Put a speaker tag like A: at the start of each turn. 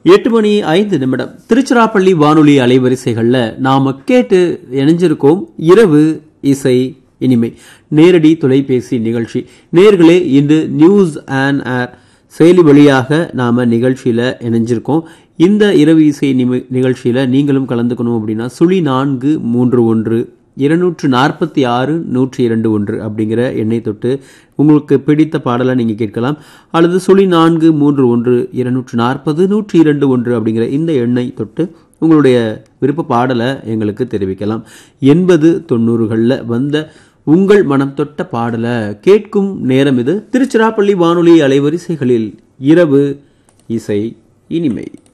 A: எட்டு மணி ஐந்து நிமிடம் திருச்சிராப்பள்ளி வானொலி அலைவரிசைகள்ல நாம கேட்டு இணைஞ்சிருக்கோம் இரவு இசை இனிமை நேரடி தொலைபேசி நிகழ்ச்சி நேர்களே இன்று நியூஸ் அண்ட் ஏர் செயலி வழியாக நாம நிகழ்ச்சியில இணைஞ்சிருக்கோம் இந்த இரவு இசை நிமி- நிகழ்ச்சியில நீங்களும் கலந்துக்கணும் அப்படின்னா சுழி நான்கு மூன்று ஒன்று இருநூற்று நாற்பத்தி ஆறு நூற்றி இரண்டு ஒன்று அப்படிங்கிற எண்ணை தொட்டு உங்களுக்கு பிடித்த பாடலை நீங்கள் கேட்கலாம் அல்லது சுழி நான்கு மூன்று ஒன்று இருநூற்று நாற்பது நூற்றி இரண்டு ஒன்று அப்படிங்கிற இந்த எண்ணை தொட்டு உங்களுடைய விருப்ப பாடலை எங்களுக்கு தெரிவிக்கலாம் எண்பது தொண்ணூறுகளில் வந்த உங்கள் மனம் தொட்ட பாடலை கேட்கும் நேரம் இது திருச்சிராப்பள்ளி வானொலி அலைவரிசைகளில் இரவு இசை இனிமை